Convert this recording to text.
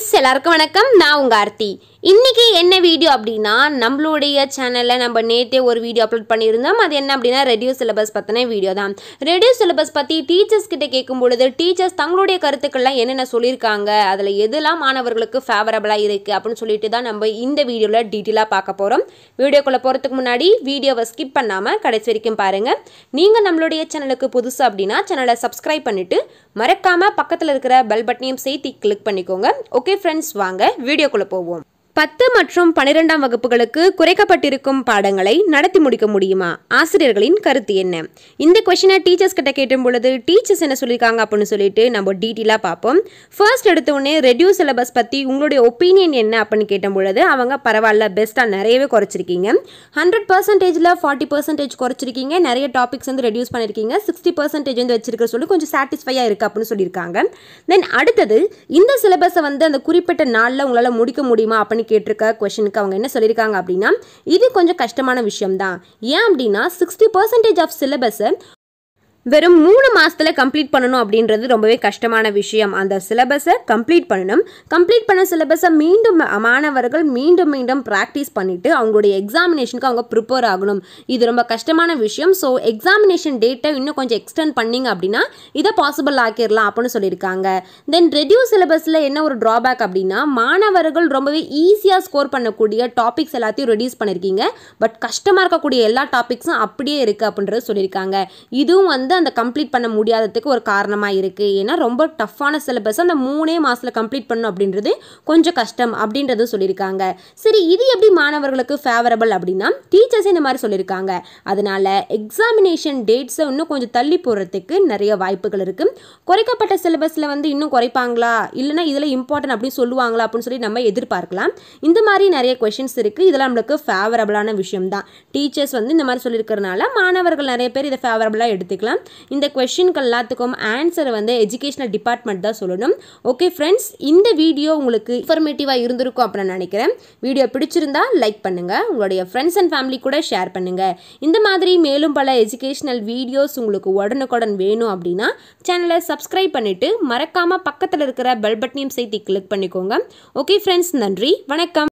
friends எல்லாருக்கும் வணக்கம் நான் உங்க ஆர்த்தி இன்னைக்கு என்ன வீடியோ அப்படின்னா நம்மளுடைய சேனலில் நம்ம நேற்றே ஒரு வீடியோ அப்லோட் பண்ணியிருந்தோம் அது என்ன அப்படின்னா ரெடியூஸ் சிலபஸ் பற்றின வீடியோ தான் ரெடியூஸ் சிலபஸ் பற்றி டீச்சர்ஸ் கிட்ட கேட்கும் பொழுது டீச்சர்ஸ் தங்களுடைய கருத்துக்கள்லாம் என்னென்ன சொல்லியிருக்காங்க அதில் எதெல்லாம் மாணவர்களுக்கு ஃபேவரபுளாக இருக்குது அப்படின்னு சொல்லிட்டு தான் நம்ம இந்த வீடியோவில் டீட்டெயிலாக பார்க்க போகிறோம் வீடியோக்குள்ளே போகிறதுக்கு முன்னாடி வீடியோவை ஸ்கிப் பண்ணாமல் கடைசி வரைக்கும் பாருங்கள் நீங்கள் நம்மளுடைய சேனலுக்கு புதுசு அப்படின்னா சேனலை சப்ஸ்கிரைப் பண்ணிவிட்டு மறக்காமல் பக்கத்தில் இருக்கிற பெல் பட்டனையும் சேர்த்து கிளிக் பண்ணிக்கோங்க ஓகே ஃப்ரெண்ட்ஸ் வாங்க வீடியோக்குள்ளே போவோம் பத்து மற்றும் பன்னிரெண்டாம் வகுப்புகளுக்கு குறைக்கப்பட்டிருக்கும் பாடங்களை நடத்தி முடிக்க முடியுமா ஆசிரியர்களின் கருத்து என்ன இந்த கொஷினை டீச்சர்ஸ் கிட்ட கேட்டும் பொழுது டீச்சர்ஸ் என்ன சொல்லியிருக்காங்க அப்படின்னு சொல்லிட்டு நம்ம டீட்டெயிலாக பார்ப்போம் ஃபர்ஸ்ட் எடுத்த உடனே ரெடியூஸ் சிலபஸ் பற்றி உங்களுடைய ஒப்பீனியன் என்ன அப்படின்னு கேட்டும் பொழுது அவங்க பரவாயில்ல பெஸ்ட்டாக நிறையவே குறைச்சிருக்கீங்க ஹண்ட்ரட் பர்சன்டேஜில் ஃபார்ட்டி பர்சன்டேஜ் குறைச்சிருக்கீங்க நிறைய டாபிக்ஸ் வந்து ரெடியூஸ் பண்ணியிருக்கீங்க சிக்ஸ்டி பர்சன்டேஜ் வந்து வச்சிருக்க சொல்லி கொஞ்சம் சாட்டிஸ்ஃபையாக இருக்குது அப்படின்னு சொல்லியிருக்காங்க தென் அடுத்தது இந்த சிலபஸை வந்து அந்த குறிப்பிட்ட நாளில் உங்களால் முடிக்க முடியுமா அப்படின்னு கேட்டிருக்க கொஷனுக்கு அவங்க என்ன சொல்லியிருக்காங்க அப்படின்னா இது கொஞ்சம் கஷ்டமான விஷயம்தான் ஏன் அப்படின்னா சிக்ஸ்டி பர்சன்டேஜ் ஆஃப் சிலபஸை வெறும் மூணு மாதத்தில் கம்ப்ளீட் பண்ணணும் அப்படின்றது ரொம்பவே கஷ்டமான விஷயம் அந்த சிலபஸை கம்ப்ளீட் பண்ணணும் கம்ப்ளீட் பண்ண சிலபஸை மீண்டும் ம- மாணவர்கள் மீண்டும் மீண்டும் ப்ராக்டிஸ் பண்ணிவிட்டு அவங்களுடைய எக்ஸாமினேஷனுக்கு அவங்க ப்ரிப்பேர் ஆகணும் இது ரொம்ப கஷ்டமான விஷயம் ஸோ எக்ஸாமினேஷன் டேட்டை இன்னும் கொஞ்சம் எக்ஸ்டெண்ட் பண்ணிங்க அப்படின்னா இதை பாசிபிள் ஆக்கிடலாம் அப்படின்னு சொல்லியிருக்காங்க தென் ரெடியூஸ் சிலபஸில் என்ன ஒரு ட்ராபேக் அப்படின்னா மாணவர்கள் ரொம்பவே ஈஸியாக ஸ்கோர் பண்ணக்கூடிய டாபிக்ஸ் எல்லாத்தையும் ரெடியூஸ் பண்ணியிருக்கீங்க பட் கஷ்டமாக இருக்கக்கூடிய எல்லா டாபிக்ஸும் அப்படியே இருக்குது அப்படின்றது சொல்லியிருக்காங்க இதுவும் வந்து அந்த கம்ப்ளீட் பண்ண முடியாததுக்கு ஒரு காரணமாக இருக்குது ஏன்னா ரொம்ப டஃப்பான சிலபஸ் அந்த மூணே மாதத்தில் கம்ப்ளீட் பண்ணணும் அப்படின்றது கொஞ்சம் கஷ்டம் அப்படின்றது சொல்லியிருக்காங்க சரி இது எப்படி மாணவர்களுக்கு ஃபேவரபிள் அப்படின்னா டீச்சர்ஸ் இந்த மாதிரி சொல்லியிருக்காங்க அதனால எக்ஸாமினேஷன் டேட்ஸை இன்னும் கொஞ்சம் தள்ளி போடுறதுக்கு நிறைய வாய்ப்புகள் இருக்குது குறைக்கப்பட்ட சிலபஸில் வந்து இன்னும் குறைப்பாங்களா இல்லைன்னா இதில் இம்பார்ட்டன்ட் அப்படின்னு சொல்லுவாங்களா அப்படின்னு சொல்லி நம்ம எதிர்பார்க்கலாம் இந்த மாதிரி நிறைய கொஷின்ஸ் இருக்குது இதெல்லாம் நம்மளுக்கு ஃபேவரபிளான விஷயம் தான் டீச்சர்ஸ் வந்து இந்த மாதிரி சொல்லியிருக்கிறதுனால மாணவர்கள் நிறைய பேர் இதை ஃபேவரபுளாக எடுத்துக்கலாம் இந்த கொஷின்கள் எல்லாத்துக்கும் ஆன்சரை வந்து எஜுகேஷனல் டிபார்ட்மெண்ட் தான் சொல்லணும் ஓகே ஃப்ரெண்ட்ஸ் இந்த வீடியோ உங்களுக்கு இன்ஃபர்மேட்டிவாக இருந்திருக்கும் அப்படின்னு நான் நினைக்கிறேன் வீடியோ பிடிச்சிருந்தா லைக் பண்ணுங்கள் உங்களுடைய ஃப்ரெண்ட்ஸ் அண்ட் ஃபேமிலி கூட ஷேர் பண்ணுங்கள் இந்த மாதிரி மேலும் பல எஜுகேஷனல் வீடியோஸ் உங்களுக்கு உடனுக்குடன் வேணும் அப்படின்னா சேனலை சப்ஸ்கிரைப் பண்ணிவிட்டு மறக்காமல் பக்கத்தில் இருக்கிற பெல் பட்டனையும் சேர்த்து கிளிக் பண்ணிக்கோங்க ஓகே ஃப்ரெண்ட்ஸ் நன்றி வணக்கம்